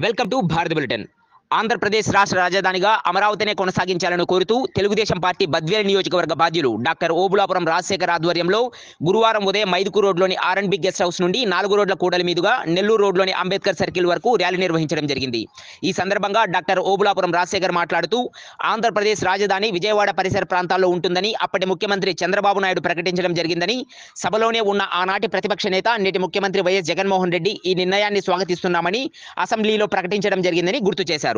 welcome to Bharat bulletin Andhra Pradesh రాష్ట్ర రాజధానిగా అమరావతినే కొనసాగించాలని కోరుతూ తెలుగుదేశం పార్టీ బద్వేలు నియోజకవర్గ బాధ్యులు డాక్టర్ ఓబులాపురం రాజశేఖర్ ఆధ్వర్యంలో గురువారం ఉదయం మైదుకూరు రోడ్లోని ఆర్ఎండ్బి గెస్ట్ హౌస్ నుండి నాలుగు రోడ్ల కూడలి మీదుగా నెల్లూరు రోడ్లోని అంబేద్కర్ సర్కిల్ వరకు ర్యాలీ నిర్వహించడం జరిగింది ఈ సందర్భంగా డాక్టర్ ఓబులాపురం రాజశేఖర్ మాట్లాడుతూ ఆంధ్రప్రదేశ్ రాజధాని విజయవాడ పరిసర ప్రాంతాల్లో ఉంటుందని అప్పటి ముఖ్యమంత్రి చంద్రబాబు నాయుడు ప్రకటించడం జరిగిందని సభలోనే ఉన్న ఆనాటి ప్రతిపక్ష నేత నేటి ముఖ్యమంత్రి వైఎస్ జగన్మోహన్ రెడ్డి ఈ నిర్ణయాన్ని స్వాగతిస్తున్నామని అసెంబ్లీలో ప్రకటించడం జరిగిందని గుర్తు చేశారు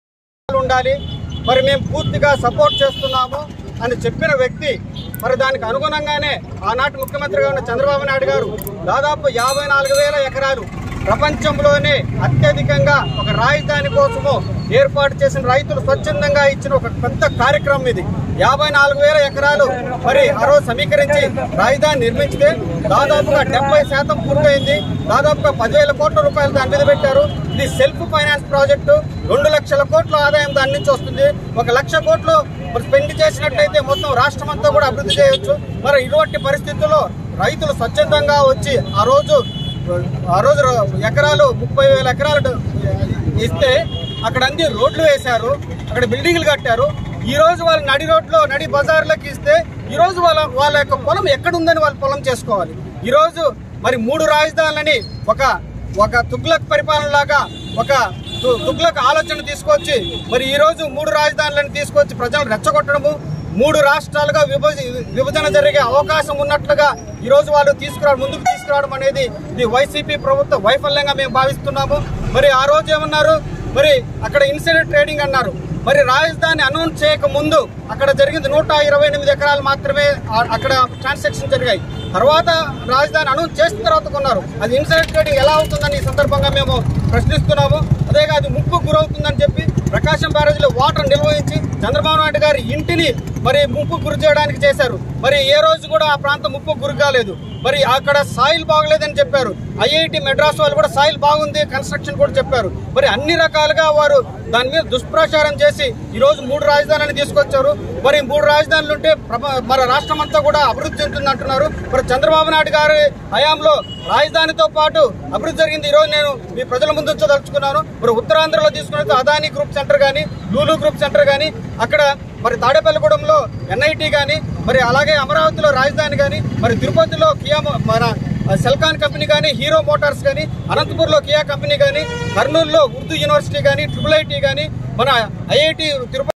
ఉండాలి మరి మేము పూర్తిగా సపోర్ట్ చేస్తున్నాము అని చెప్పిన వ్యక్తి మరి దానికి అనుగుణంగానే ఆనాటి ముఖ్యమంత్రిగా ఉన్న చంద్రబాబు నాయుడు గారు దాదాపు యాభై నాలుగు వేల ఎకరాలు ప్రపంచంలోనే అత్యధికంగా ఒక రాజధాని కోసము ఏర్పాటు చేసిన రైతులు స్వచ్ఛందంగా ఇచ్చిన ఒక పెద్ద కార్యక్రమం ఇది యాభై నాలుగు వేల ఎకరాలు మరి ఆ రోజు సమీకరించి రాజధాని నిర్మించితే దాదాపుగా డెబ్బై శాతం పూర్తయింది దాదాపుగా పదివేల కోట్ల రూపాయలు దాని మీద పెట్టారు ఇది సెల్ఫ్ ఫైనాన్స్ ప్రాజెక్టు రెండు లక్షల కోట్ల ఆదాయం దాని నుంచి వస్తుంది ఒక లక్ష కోట్లు మరి స్పెండ్ చేసినట్లయితే మొత్తం రాష్ట్రం అంతా కూడా అభివృద్ధి చేయొచ్చు మరి ఇటువంటి పరిస్థితుల్లో రైతులు స్వచ్ఛందంగా వచ్చి ఆ రోజు ఆ రోజు ఎకరాలు ముప్పై వేల ఎకరాలు ఇస్తే అక్కడ అన్ని రోడ్లు వేశారు అక్కడ బిల్డింగ్లు కట్టారు ఈ రోజు వాళ్ళు నడి రోడ్లో నడి బజార్లోకి ఇస్తే ఈ రోజు వాళ్ళ వాళ్ళ యొక్క పొలం ఎక్కడుందని వాళ్ళు పొలం చేసుకోవాలి ఈ రోజు మరి మూడు రాజధానులని ఒక ఒక తుగ్లక్ పరిపాలన లాగా ఒక తు- తుగ్లక్ ఆలోచన తీసుకొచ్చి మరి ఈ రోజు మూడు రాజధానులను తీసుకొచ్చి ప్రజలను రెచ్చగొట్టడము మూడు రాష్ట్రాలుగా విభజ విభజన జరిగే అవకాశం ఉన్నట్లుగా ఈ రోజు వాళ్ళు తీసుకురావడం ముందుకు తీసుకురావడం అనేది ఇది వైసీపీ ప్రభుత్వ వైఫల్యంగా మేము భావిస్తున్నాము మరి ఆ రోజు ఏమన్నారు మరి అక్కడ ఇన్సిడెంట్ ట్రేడింగ్ అన్నారు మరి రాజధాని అనౌన్స్ చేయక ముందు అక్కడ జరిగింది నూట ఇరవై ఎనిమిది ఎకరాలు మాత్రమే ఆ- అక్కడ ట్రాన్సాక్షన్ జరిగాయి తర్వాత రాజధాని అనౌన్స్ చేసిన తర్వాత కొన్నారు అది ఇన్సిడెంట్ ట్రేడింగ్ ఎలా అవుతుందని ఈ సందర్భంగా మేము ప్రశ్నిస్తున్నాము అదేగా అది ముప్పు గురవుతుందని చెప్పి ప్రకాశం బ్యారేజీలో వాటర్ నిర్వహించి చంద్రబాబు నాయుడు గారి ఇంటిని మరి ముప్పు గురి చేయడానికి చేశారు మరి ఏ రోజు కూడా ఆ ప్రాంతం ముప్పు గురి కాలేదు మరి అక్కడ సాయిల్ బాగలేదని చెప్పారు ఐఐటి మెడ్రాస్ వాళ్ళు కూడా సాయిల్ బాగుంది కన్స్ట్రక్షన్ కూడా చెప్పారు మరి అన్ని రకాలుగా వారు దాని మీద దుష్ప్రచారం చేసి ఈ రోజు మూడు రాజధానులను తీసుకొచ్చారు మరి మూడు రాజధానులు ఉంటే ప్రప- మన రాష్ట్రం అంతా కూడా అభివృద్ధి చెందుతుంది అంటున్నారు మరి చంద్రబాబు నాయుడు గారి హయాంలో రాజధానితో పాటు అభివృద్ధి జరిగింది ఈ రోజు నేను మీ ప్రజల ముందు ఉంచదలుచుకున్నాను మరి ఉత్తరాంధ్రలో తీసుకున్నట్టు అదానీ గ్రూప్ సెంటర్ కానీ లూలు గ్రూప్ సెంటర్ కానీ అక్కడ మరి తాడేపల్లిగూడెంలో ఎన్ఐటి కానీ మరి అలాగే అమరావతిలో రాజధాని కానీ మరి తిరుపతిలో కియా మో- మన సెల్కాన్ కంపెనీ కానీ హీరో మోటార్స్ కానీ అనంతపూర్లో కియా కంపెనీ కానీ కర్నూలులో ఉర్దూ యూనివర్సిటీ కానీ ట్రిపుల్ ఐటీ కానీ మన ఐఐటి తిరుపతి